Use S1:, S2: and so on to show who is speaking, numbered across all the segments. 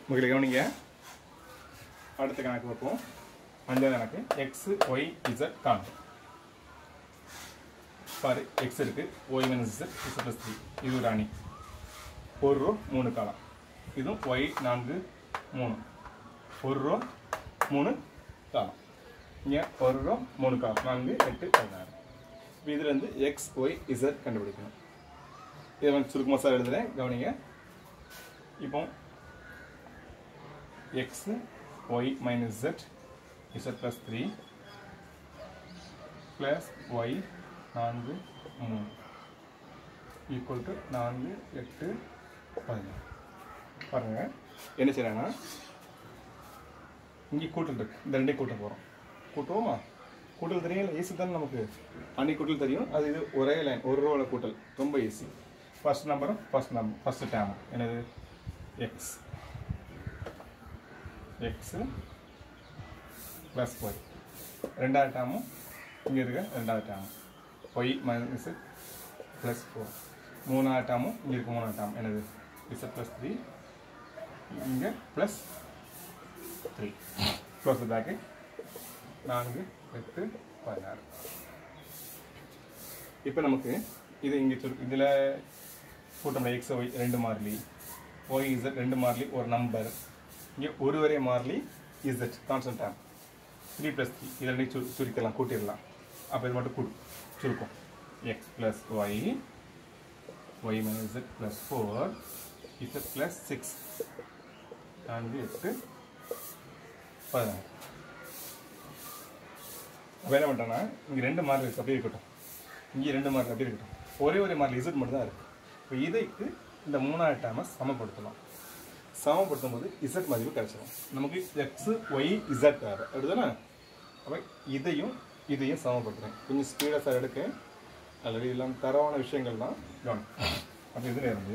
S1: உங்களுக்கு கவனிங்க அடுத்த கணக்கு பார்ப்போம் அஞ்சாவது கணக்கு எக்ஸ் ஒய் இசட் காணும் பாரு எக்ஸ் இருக்கு Y minus Z Z plus three இது ஒரு அணி ஒரு ரோ மூணு காலம் இதுவும் ஒய் நான்கு மூணு ஒரு ரோ மூணு காலம் இங்கே ஒரு ரோ மூணு காலம் நான்கு எட்டு பதினாறு இப்போ இதில் இருந்து எக்ஸ் ஒய் இசட் கண்டுபிடிக்கணும் இதை வந்து சுருக்கமாக சார் எழுதுறேன் கவனிங்க இப்போ X Y minus Z Z plus three plus Y நான்கு மூணு ஈக்குவல் டு நான்கு எட்டு பதினாறு பாருங்க என்ன செய்யறாங்கன்னா இங்கே கூட்டல் இருக்கு இந்த ரெண்டையும் கூட்ட போகிறோம் கூட்டுவோமா கூட்டல் தெரியல ஈஸி தானே நமக்கு அன்னி கூட்டல் தெரியும் அது இது ஒரே லைன் ஒரு ரோல கூட்டல் ரொம்ப ஈஸி ஃபர்ஸ்ட் நம்பரும் ஃபர்ஸ்ட் நம்பர் ஃபர்ஸ்ட் டேம் என்னது எக்ஸ் எக்ஸு ப்ளஸ் ஒய் ரெண்டாவது டேமும் இங்கே இருக்க ரெண்டாவது டேமும் ஒய் மைனஸ் ப்ளஸ் ஃபோர் மூணாவது டேமும் இங்கே இருக்க மூணாவது டேம் என்னது இசட் ப்ளஸ் த்ரீ இங்கே ப்ளஸ் த்ரீ க்ளோஸ் பேக்கு நான்கு எட்டு பதினாறு இப்போ நமக்கு இது இங்கே இதில் கூட்டம் எக்ஸ் ஒய் ரெண்டு மாறிலி ஒய் இசட் ரெண்டு மாறிலி ஒரு நம்பர் இங்கே ஒரு வரை மாறிலி Z constant term three plus three இதை ரெண்டையும் சு சுருக்கலாம் கூட்டிடலாம் அப்போ இது மட்டும் கூடும் சுருக்கம் X plus Y Y minus Z plus four Z plus six நான்கு எட்டு பதினாறு அப்போ என்ன பண்ணிட்டோன்னா இங்கே ரெண்டு மார்க் இருக்கு அப்படியே இருக்கட்டும் இங்கே ரெண்டு மார்க் அப்படியே இருக்கட்டும் ஒரே ஒரே மார்க் இசட் மட்டும் தான் இருக்குது இப்போ இதைக்கு இந்த மூணாவது டேமை சமப்படுத்தலாம் சமப்படுத்தும் போது இசட் மதிப்பு கிடைச்சிடும் நமக்கு எக்ஸ் ஒய் இசட் வேறு அப்படிதானே அப்போ இதையும் இதையும் சமப்படுத்துகிறேன் கொஞ்சம் ஸ்பீடாக சார் எடுக்க ஆல்ரெடி எல்லாம் தரவான விஷயங்கள் தான் கவனம் அப்போ இதில் இருந்து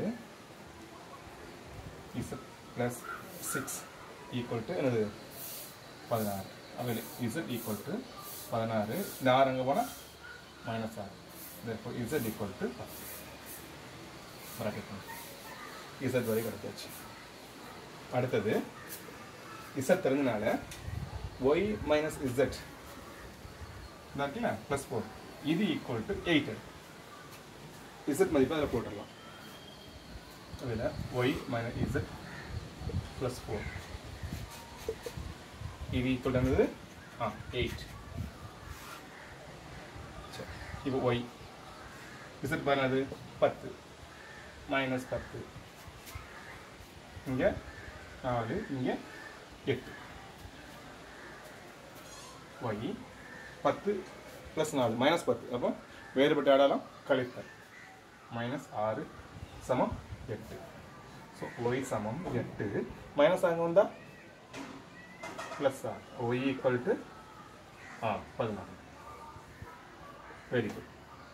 S1: Z plus six equal to என்னது பதினாறு அப்போ இசட் ஈக்குவல் டு பதினாறு இந்த ஆறு அங்கே போனால் மைனஸ் ஆறு therefore Z equal to bracket Z வரை கிடைச்சாச்சு அடுத்தது இசட் தெரிஞ்சனால ஒய் மைனஸ் இசட் இருக்குல்ல ப்ளஸ் ஃபோர் இது ஈக்குவல் டு எயிட் இசட் மதிப்பு அதில் போட்டுடலாம் அதில் Y minus Z plus four இது ஈக்குவல் என்னது ஆ எயிட் சரி இப்போ ஒய் இசட் பண்ணது பத்து மைனஸ் பத்து இங்கே நாலு இங்கே எட்டு ஒய் பத்து ப்ளஸ் நாலு மைனஸ் பத்து அப்போ வேறுபட்ட அடையாளம் கழித்தல் மைனஸ் ஆறு சமம் எட்டு ஸோ ஒய் சமம் எட்டு மைனஸ் அங்கே வந்தால் plus or Y equal to ஆ பதினாறு வெரி குட்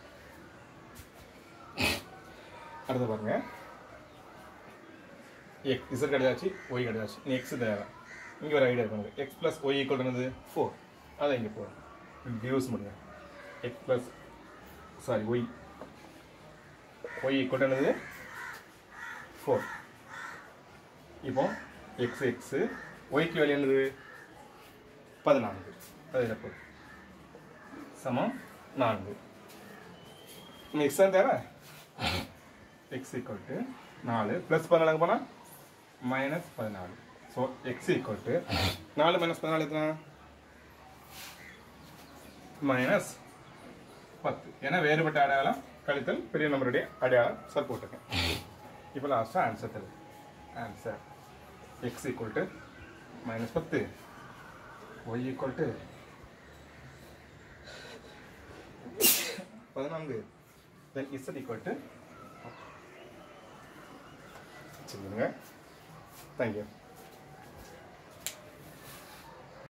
S1: அடுத்து பாருங்க எக் இசட் கிடையாச்சு ஒய் கிடையாச்சு நீ எக்ஸ் தேவை இங்கே ஒரு ஐடியா இருக்கு எக்ஸ் ப்ளஸ் ஒய் ஈக்குவல் என்னது ஃபோர் அதை இங்கே போகிறோம் யூஸ் பண்ணுங்க X plus sorry Y Y equal என்னது ஃபோர் இப்போ எக்ஸ் எக்ஸு ஒய்க்கு வேல்யூ என்னது பதினான்கு அது இழப்பு சமம் நான்கு எக்ஸ் தான் தேவை எக்ஸ் ஈக்குவல் டு நாலு ப்ளஸ் பதினாலு போனால் மைனஸ் பதினாலு ஸோ எக்ஸ் ஈக்குவல் டு நாலு மைனஸ் பதினாலு எத்தனை மைனஸ் பத்து ஏன்னா வேறுபட்ட அடையாளம் கழித்தல் பெரிய நம்பருடைய அடையாளம் சார் போட்டிருக்கேன் இப்போ லாஸ்ட்டாக ஆன்சர் தருது answer X equal to minus பத்து ஒய் ஈக்குவல் டு பதினான்கு தென் இசட் ஈக்குவல் டு சரிங்க தேங்க்யூ